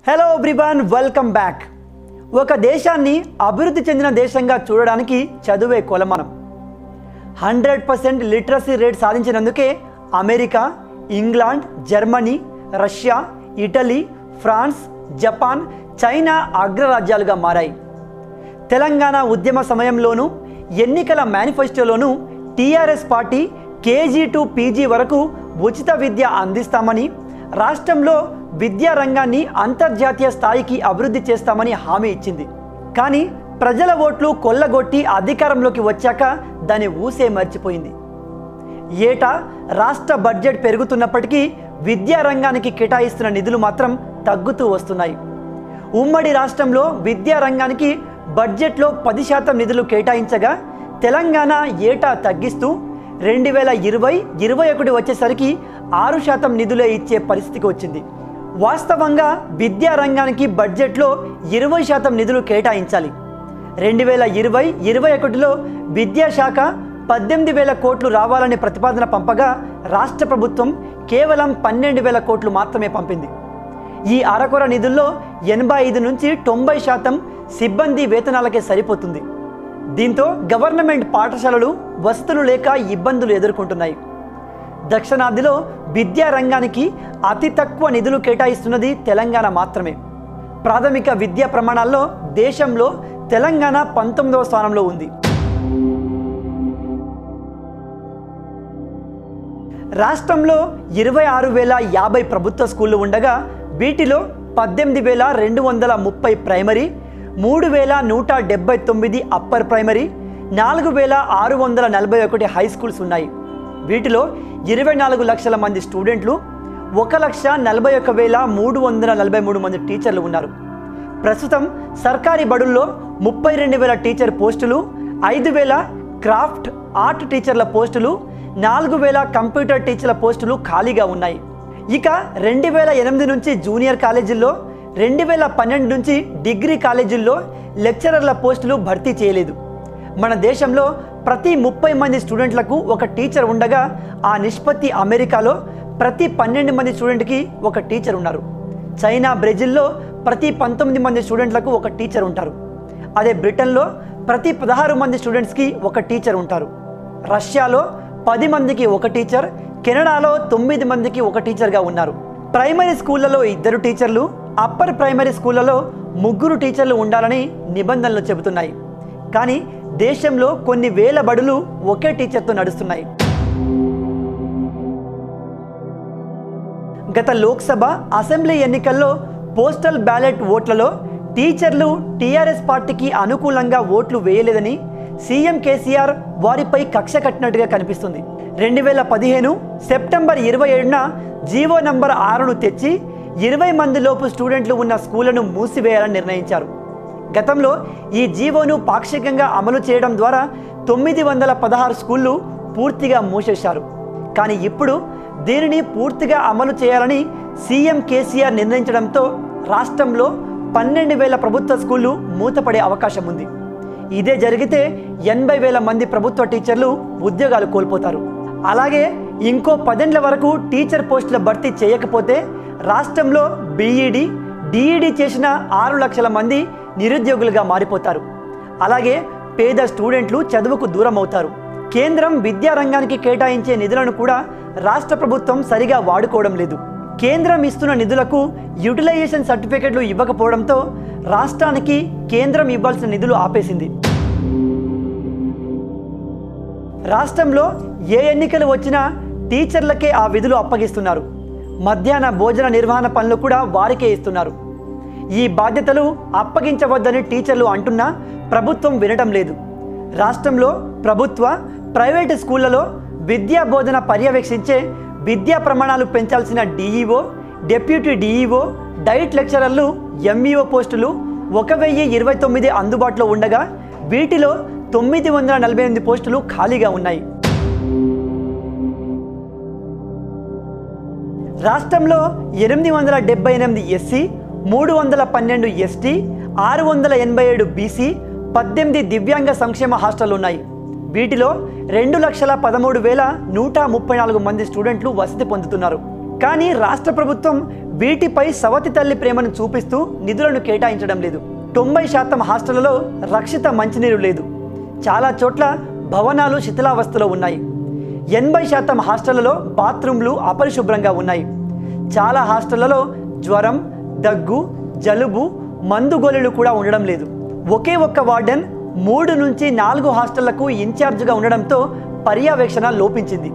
hello everyone welcome back ఒక దేశాన్ని అభివృద్ధి చెందిన దేశంగా చూడడానికి చదువే కొలమానం హండ్రెడ్ పర్సెంట్ లిటరసీ రేట్ సాధించినందుకే America England Germany Russia Italy France Japan China అగ్రరాజ్యాలుగా మారాయి తెలంగాణ ఉద్యమ సమయంలోనూ ఎన్నికల మేనిఫెస్టోలోనూ TRS party KG to PG వరకు ఉచిత విద్య అందిస్తామని రాష్ట్రంలో విద్యా రంగాన్ని అంతర్జాతీయ స్థాయికి అభివృద్ధి చేస్తామని హామీ ఇచ్చింది కానీ ప్రజల ఓట్లు కొల్లగొట్టి అధికారంలోకి వచ్చాక దాని ఊసే మర్చిపోయింది ఏటా రాష్ట్ర బడ్జెట్ పెరుగుతున్నప్పటికీ విద్యా రంగానికి కేటాయిస్తున్న నిధులు మాత్రం తగ్గుతూ వస్తున్నాయి ఉమ్మడి రాష్ట్రంలో విద్యా రంగానికి బడ్జెట్లో పది శాతం నిధులు కేటాయించగా తెలంగాణ ఏటా తగ్గిస్తూ రెండు వేల ఇరవై ఇరవై ఒకటి వచ్చేసరికి ఆరు శాతం నిధులే ఇచ్చే పరిస్థితికి వచ్చింది వాస్తవంగా విద్యా రంగానికి బడ్జెట్లో ఇరవై శాతం నిధులు కేటాయించాలి రెండు వేల ఇరవై ఇరవై ఒకటిలో విద్యాశాఖ పద్దెనిమిది వేల కోట్లు రావాలనే ప్రతిపాదన పంపగా రాష్ట్ర ప్రభుత్వం కేవలం పన్నెండు వేల కోట్లు మాత్రమే పంపింది ఈ అరకొర నిధుల్లో ఎనభై ఐదు నుంచి తొంభై శాతం సిబ్బంది వేతనాలకే సరిపోతుంది దీంతో గవర్నమెంట్ పాఠశాలలు వసతులు లేక ఇబ్బందులు ఎదుర్కొంటున్నాయి దక్షిణాదిలో విద్యా రంగానికి అతి తక్కువ నిధులు కేటాయిస్తున్నది తెలంగాణ మాత్రమే ప్రాథమిక విద్యా ప్రమాణాల్లో దేశంలో తెలంగాణ పంతొమ్మిదవ స్థానంలో ఉంది రాష్ట్రంలో ఇరవై ఆరు వేల యాభై ప్రభుత్వ స్కూళ్ళు ఉండగా వీటిలో పద్దెనిమిది వేల రెండు వందల ముప్పై ప్రైమరీ మూడు వేల నూట డెబ్బై తొమ్మిది అప్పర్ ప్రైమరీ నాలుగు వేల ఆరు వందల నలభై ఒకటి హై స్కూల్స్ ఉన్నాయి వీటిలో ఇరవై నాలుగు లక్షల మంది స్టూడెంట్లు ఒక లక్ష నలభై ఒక వేల మూడు వందల నలభై మూడు మంది టీచర్లు ఉన్నారు ప్రస్తుతం సర్కారీ బడుల్లో ముప్పై రెండు వేల టీచర్ పోస్టులు ఐదు వేల క్రాఫ్ట్ ఆర్ట్ టీచర్ల పోస్టులు నాలుగు వేల కంప్యూటర్ టీచర్ల పోస్టులు ఖాళీగా ఉన్నాయి ఇక రెండు వేల ఎనిమిది నుంచి జూనియర్ కాలేజీల్లో రెండు వేల పన్నెండు నుంచి డిగ్రీ కాలేజీల్లో లెక్చరర్ల పోస్టులు భర్తీ చేయలేదు మన దేశంలో ప్రతి ముప్పై మంది స్టూడెంట్లకు ఒక టీచర్ ఉండగా ఆ నిష్పత్తి అమెరికాలో ప్రతి పన్నెండు మంది స్టూడెంట్కి ఒక టీచర్ ఉన్నారు చైనా బ్రెజిల్లో ప్రతి పంతొమ్మిది మంది స్టూడెంట్లకు ఒక టీచర్ ఉంటారు అదే బ్రిటన్లో ప్రతి పదహారు మంది స్టూడెంట్స్కి ఒక టీచర్ ఉంటారు రష్యాలో పది మందికి ఒక టీచర్ కెనడాలో తొమ్మిది మందికి ఒక టీచర్గా ఉన్నారు ప్రైమరీ స్కూళ్ళలో ఇద్దరు టీచర్లు అప్పర్ ప్రైమరీ స్కూళ్ళలో ముగ్గురు టీచర్లు ఉండాలని నిబంధనలు చెబుతున్నాయి కానీ దేశంలో కొన్ని వేల బడులు ఒకే టీచర్తో నడుస్తున్నాయి గత లోక్సభ అసెంబ్లీ ఎన్నికల్లో పోస్టల్ బ్యాలెట్ ఓట్లలో టీచర్లు టీఆర్ఎస్ పార్టీకి అనుకూలంగా ఓట్లు వేయలేదని సీఎం కేసీఆర్ వారిపై కక్ష కట్టినట్టుగా కనిపిస్తుంది రెండు వేల పదిహేను సెప్టెంబర్ ఇరవై ఏడున జీవో నంబర్ ఆరును తెచ్చి ఇరవై మంది లోపు స్టూడెంట్లు ఉన్న స్కూళ్లను మూసివేయాలని నిర్ణయించారు గతంలో ఈ జీవోను పాక్షికంగా అమలు చేయడం ద్వారా తొమ్మిది వందల పదహారు స్కూళ్ళు పూర్తిగా మూసేశారు కానీ ఇప్పుడు దీనిని పూర్తిగా అమలు చేయాలని సీఎం కేసీఆర్ నిర్ణయించడంతో రాష్ట్రంలో పన్నెండు వేల ప్రభుత్వ స్కూళ్ళు మూతపడే అవకాశం ఉంది ఇదే జరిగితే ఎనభై వేల మంది ప్రభుత్వ టీచర్లు ఉద్యోగాలు కోల్పోతారు అలాగే ఇంకో పదేండ్ల వరకు టీచర్ పోస్టుల భర్తీ చేయకపోతే రాష్ట్రంలో బీఈడి డిఈడి చేసిన ఆరు లక్షల మంది నిరుద్యోగులుగా మారిపోతారు అలాగే పేద స్టూడెంట్లు చదువుకు దూరం అవుతారు కేంద్రం విద్యారంగానికి కేటాయించే నిధులను కూడా రాష్ట్ర ప్రభుత్వం సరిగా వాడుకోవడం లేదు కేంద్రం ఇస్తున్న నిధులకు యూటిలైజేషన్ సర్టిఫికెట్లు ఇవ్వకపోవడంతో రాష్ట్రానికి కేంద్రం ఇవ్వాల్సిన నిధులు ఆపేసింది రాష్ట్రంలో ఏ ఎన్నికలు వచ్చినా టీచర్లకే ఆ విధులు అప్పగిస్తున్నారు మధ్యాహ్న భోజన నిర్వహణ పనులు కూడా వారికే ఇస్తున్నారు ఈ బాధ్యతలు అప్పగించవద్దని టీచర్లు అంటున్నా ప్రభుత్వం వినటం లేదు రాష్ట్రంలో ప్రభుత్వ ప్రైవేటు స్కూళ్లలో విద్యా బోధన పర్యవేక్షించే విద్యా ప్రమాణాలు పెంచాల్సిన డిఈఓ డెప్యూటీ డిఈఓ డైట్ లెక్చరర్లు ఎంఈఓ పోస్టులు ఒక వెయ్యి ఇరవై తొమ్మిది అందుబాటులో ఉండగా వీటిలో తొమ్మిది వందల నలభై ఎనిమిది పోస్టులు ఖాళీగా ఉన్నాయి రాష్ట్రంలో ఎనిమిది వందల డెబ్బై ఎనిమిది ఎస్సీ మూడు వందల పన్నెండు ఎస్టీ ఆరు వందల ఎనభై ఏడు బీసీ పద్దెనిమిది దివ్యాంగ సంక్షేమ హాస్టళ్లు ఉన్నాయి వీటిలో రెండు లక్షల పదమూడు వేల నూట ముప్పై నాలుగు మంది స్టూడెంట్లు వసతి పొందుతున్నారు కానీ రాష్ట్ర ప్రభుత్వం వీటిపై సవతి తల్లి ప్రేమను చూపిస్తూ నిధులను కేటాయించడం లేదు తొంభై శాతం హాస్టళ్లలో రక్షిత మంచినీరు లేదు చాలా చోట్ల భవనాలు శిథిలావస్థలో ఉన్నాయి ఎనభై శాతం హాస్టళ్లలో బాత్రూంలు అపరిశుభ్రంగా ఉన్నాయి చాలా హాస్టళ్లలో జ్వరం దగ్గు జలుబు మందు గోళీలు కూడా ఉండడం లేదు ఒకే ఒక్క వార్డెన్ మూడు నుంచి నాలుగు హాస్టళ్లకు ఇన్ఛార్జ్గా ఉండడంతో పర్యవేక్షణ లోపించింది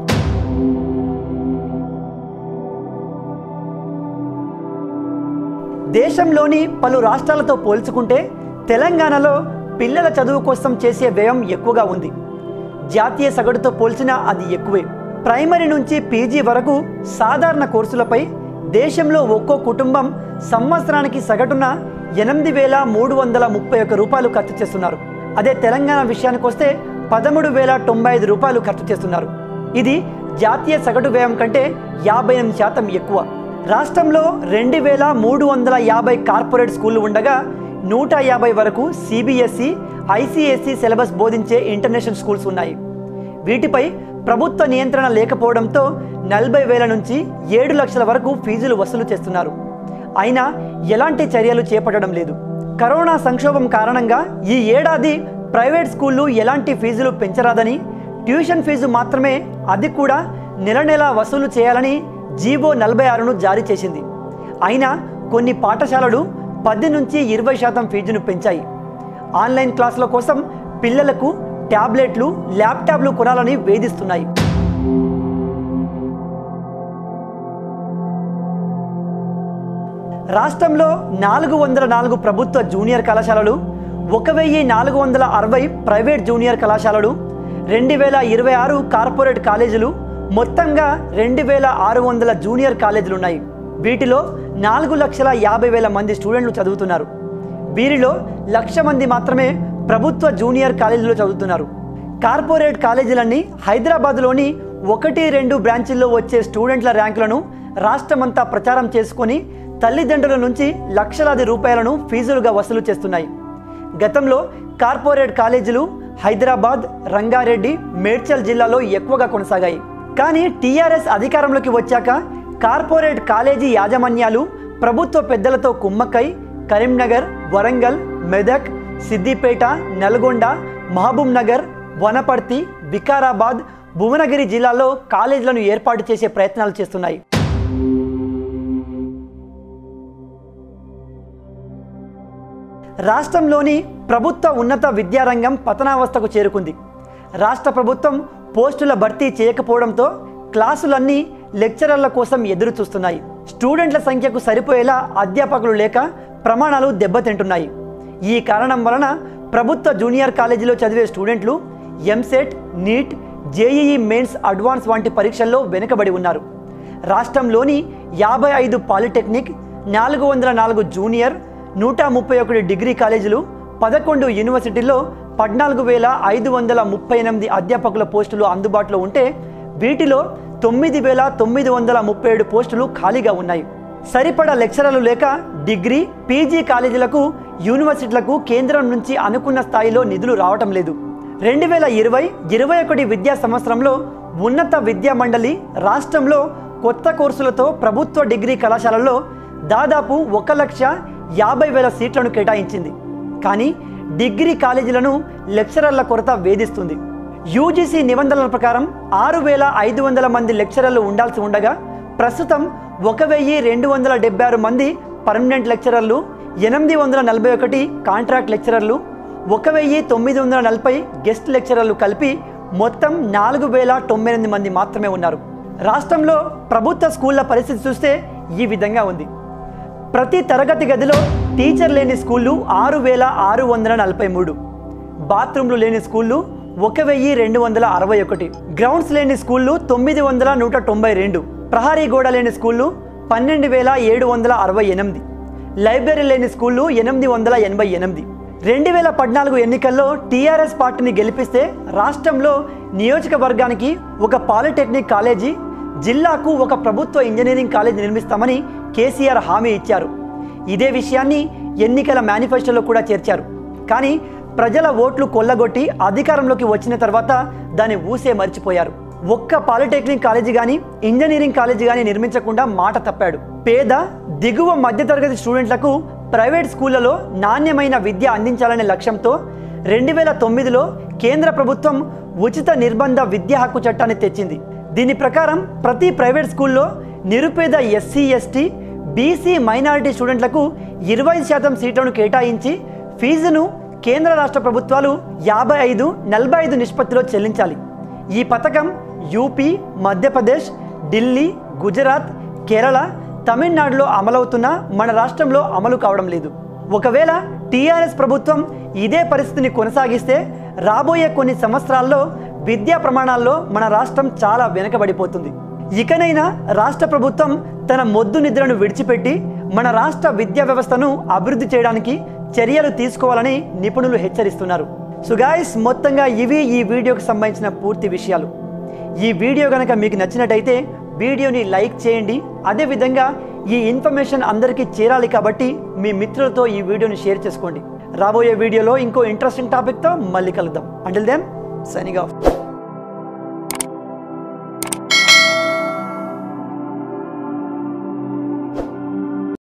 దేశంలోని పలు రాష్ట్రాలతో పోల్చుకుంటే తెలంగాణలో పిల్లల చదువు కోసం చేసే వ్యయం ఎక్కువగా ఉంది జాతీయ సగటుతో పోల్చినా అది ఎక్కువే ప్రైమరీ నుంచి పీజీ వరకు సాధారణ కోర్సులపై దేశంలో ఒక్కో కుటుంబం సంవత్సరానికి సగటున ఎనిమిది వేల మూడు వందల ముప్పై ఒక్క రూపాయలు ఖర్చు చేస్తున్నారు అదే తెలంగాణ విషయానికి వస్తే పదమూడు వేల తొంభై ఐదు రూపాయలు ఖర్చు చేస్తున్నారు ఇది జాతీయ సగటు వ్యయం కంటే యాభై ఎనిమిది శాతం ఎక్కువ రాష్ట్రంలో రెండు వేల మూడు వందల యాభై కార్పొరేట్ స్కూళ్లు ఉండగా నూట యాభై వరకు సిబిఎస్ఈ ఐసిఎస్సి సిలబస్ బోధించే ఇంటర్నేషనల్ స్కూల్స్ ఉన్నాయి వీటిపై ప్రభుత్వ నియంత్రణ లేకపోవడంతో నలభై వేల నుంచి ఏడు లక్షల వరకు ఫీజులు వసూలు చేస్తున్నారు అయినా ఎలాంటి చర్యలు చేపట్టడం లేదు కరోనా సంక్షోభం కారణంగా ఈ ఏడాది ప్రైవేట్ స్కూళ్ళు ఎలాంటి ఫీజులు పెంచరాదని ట్యూషన్ ఫీజు మాత్రమే అది కూడా నెల నెల వసూలు చేయాలని జీవో నలభై ఆరును జారీ చేసింది అయినా కొన్ని పాఠశాలలు పది నుంచి ఇరవై శాతం ఫీజును పెంచాయి ఆన్లైన్ క్లాసుల కోసం పిల్లలకు ట్యాబ్లెట్లు ల్యాప్టాప్లు కొనాలని వేధిస్తున్నాయి రాష్ట్రంలో నాలుగు వందల నాలుగు ప్రభుత్వ జూనియర్ కళాశాలలు ఒక వెయ్యి నాలుగు వందల అరవై ప్రైవేట్ జూనియర్ కళాశాలలు రెండు వేల ఇరవై ఆరు కార్పొరేట్ కాలేజీలు మొత్తంగా రెండు వేల ఆరు వందల జూనియర్ కాలేజీలు ఉన్నాయి వీటిలో నాలుగు లక్షల యాభై వేల మంది స్టూడెంట్లు చదువుతున్నారు వీరిలో లక్ష మంది మాత్రమే ప్రభుత్వ జూనియర్ కాలేజీలో చదువుతున్నారు కార్పొరేట్ కాలేజీలన్నీ హైదరాబాద్లోని ఒకటి రెండు బ్రాంచీల్లో వచ్చే స్టూడెంట్ల ర్యాంకులను రాష్ట్రమంతా ప్రచారం చేసుకొని తల్లిదండ్రుల నుంచి లక్షలాది రూపాయలను ఫీజులుగా వసూలు చేస్తున్నాయి గతంలో కార్పొరేట్ కాలేజీలు హైదరాబాద్ రంగారెడ్డి మేడ్చల్ జిల్లాలో ఎక్కువగా కొనసాగాయి కానీ టీఆర్ఎస్ అధికారంలోకి వచ్చాక కార్పొరేట్ కాలేజీ యాజమాన్యాలు ప్రభుత్వ పెద్దలతో కుమ్మక్కై కరీంనగర్ వరంగల్ మెదక్ సిద్దిపేట నల్గొండ మహబూబ్ నగర్ వనపర్తి వికారాబాద్ భువనగిరి జిల్లాలో కాలేజీలను ఏర్పాటు చేసే ప్రయత్నాలు చేస్తున్నాయి రాష్ట్రంలోని ప్రభుత్వ ఉన్నత విద్యారంగం పతనావస్థకు చేరుకుంది రాష్ట్ర ప్రభుత్వం పోస్టుల భర్తీ చేయకపోవడంతో క్లాసులన్నీ లెక్చరర్ల కోసం ఎదురు చూస్తున్నాయి స్టూడెంట్ల సంఖ్యకు సరిపోయేలా అధ్యాపకులు లేక ప్రమాణాలు దెబ్బతింటున్నాయి ఈ కారణం వలన ప్రభుత్వ జూనియర్ కాలేజీలో చదివే స్టూడెంట్లు EAMCET NEET JEE mains advance వంటి పరీక్షల్లో వెనుకబడి ఉన్నారు రాష్ట్రంలోని యాభై ఐదు పాలిటెక్నిక్ నాలుగు వందల నాలుగు జూనియర్ నూట ముప్పై ఒకటి డిగ్రీ కాలేజీలు పదకొండు యూనివర్సిటీల్లో పద్నాలుగు వేల ఐదు వందల ముప్పై ఎనిమిది అధ్యాపకుల పోస్టులు అందుబాటులో ఉంటే వీటిలో తొమ్మిది వేల తొమ్మిది వందల ముప్పై ఏడు పోస్టులు ఖాళీగా ఉన్నాయి సరిపడా లెక్చరర్లు లేక డిగ్రీ పీజీ కాలేజీలకు యూనివర్సిటీలకు కేంద్రం నుంచి అనుకున్న స్థాయిలో నిధులు రావటం లేదు రెండు వేల ఇరవై ఇరవై ఒకటి విద్యా సంవత్సరంలో ఉన్నత విద్యా మండలి రాష్ట్రంలో కొత్త కోర్సులతో ప్రభుత్వ డిగ్రీ కళాశాలల్లో దాదాపు ఒక లక్ష యాభై వేల సీట్లను కేటాయించింది కానీ డిగ్రీ కాలేజీలను లెక్చరర్ల కొరత వేధిస్తుంది యూజీసీ నిబంధనల ప్రకారం ఆరు వేల ఐదు వందల మంది లెక్చరర్లు ఉండాల్సి ఉండగా ప్రస్తుతం ఒక వెయ్యి రెండు వందల డెబ్బై ఆరు మంది పర్మనెంట్ లెక్చరర్లు ఎనిమిది వందల నలభై ఒకటి కాంట్రాక్ట్ లెక్చరర్లు ఒక వెయ్యి తొమ్మిది వందల నలభై గెస్ట్ లెక్చరర్లు కలిపి మొత్తం నాలుగు వేల తొంభై ఎనిమిది మంది మాత్రమే ఉన్నారు రాష్ట్రంలో ప్రభుత్వ స్కూళ్ల పరిస్థితి చూస్తే ఈ విధంగా ఉంది ప్రతి తరగతి గదిలో టీచర్ లేని స్కూళ్ళు ఆరు వేల ఆరు వందల నలభై మూడు బాత్రూంలు లేని స్కూళ్ళు ఒక వెయ్యి రెండు వందల అరవై ఒకటి గ్రౌండ్స్ లేని స్కూళ్ళు తొమ్మిది వందల నూట తొంభై రెండు ప్రహారీ గోడ లేని స్కూళ్ళు పన్నెండు వేల ఏడు వందల అరవై ఎనిమిది లైబ్రరీ లేని స్కూళ్ళు ఎనిమిది వందల ఎనభై ఎనిమిది రెండు వేల పద్నాలుగు ఎన్నికల్లో టీఆర్ఎస్ పార్టీని గెలిపిస్తే రాష్ట్రంలో నియోజకవర్గానికి ఒక పాలిటెక్నిక్ కాలేజీ జిల్లాకు ఒక ప్రభుత్వ ఇంజనీరింగ్ కాలేజీ నిర్మిస్తామని కేసీఆర్ హామీ ఇచ్చారు ఇదే విషయాన్ని ఎన్నికల మేనిఫెస్టోలో కూడా చేర్చారు కానీ ప్రజల ఓట్లు కొల్లగొట్టి అధికారంలోకి వచ్చిన తర్వాత దాన్ని ఊసే మర్చిపోయారు ఒక్క పాలిటెక్నిక్ కాలేజీ కానీ ఇంజనీరింగ్ కాలేజీ కానీ నిర్మించకుండా మాట తప్పాడు పేద దిగువ మధ్యతరగతి స్టూడెంట్లకు ప్రైవేట్ స్కూళ్లలో నాణ్యమైన విద్య అందించాలనే లక్ష్యంతో రెండు వేల తొమ్మిదిలో కేంద్ర ప్రభుత్వం ఉచిత నిర్బంధ విద్యా హక్కు చట్టాన్ని తెచ్చింది దీని ప్రకారం ప్రతి ప్రైవేట్ స్కూల్లో నిరుపేద ఎస్సీ ఎస్టీ బీసీ మైనారిటీ స్టూడెంట్లకు ఇరవై శాతం సీట్లను కేటాయించి ఫీజును కేంద్ర రాష్ట్ర ప్రభుత్వాలు యాభై ఐదు నలభై ఐదు నిష్పత్తిలో చెల్లించాలి ఈ పథకం యూపీ మధ్యప్రదేశ్ ఢిల్లీ గుజరాత్ కేరళ తమిళనాడులో అమలవుతున్న మన రాష్ట్రంలో అమలు కావడం లేదు ఒకవేళ టీఆర్ఎస్ ప్రభుత్వం ఇదే పరిస్థితిని కొనసాగిస్తే రాబోయే కొన్ని సంవత్సరాల్లో విద్యా ప్రమాణాల్లో మన రాష్ట్రం చాలా వెనుకబడిపోతుంది ఇకనైనా రాష్ట్ర ప్రభుత్వం తన మొద్దు నిద్రను విడిచిపెట్టి మన రాష్ట్ర విద్యా వ్యవస్థను అభివృద్ధి చేయడానికి చర్యలు తీసుకోవాలని నిపుణులు హెచ్చరిస్తున్నారు సో గాయస్ మొత్తంగా ఇవి ఈ వీడియోకి సంబంధించిన పూర్తి విషయాలు ఈ వీడియో కనుక మీకు నచ్చినట్టయితే వీడియోని లైక్ చేయండి అదేవిధంగా ఈ ఇన్ఫర్మేషన్ అందరికీ చేరాలి కాబట్టి మీ మిత్రులతో ఈ వీడియోని షేర్ చేసుకోండి రాబోయే వీడియోలో ఇంకో ఇంట్రెస్టింగ్ టాపిక్తో మళ్ళీ కలుద్దాం అంటిల్ దెన్ సైనింగ్ ఆఫ్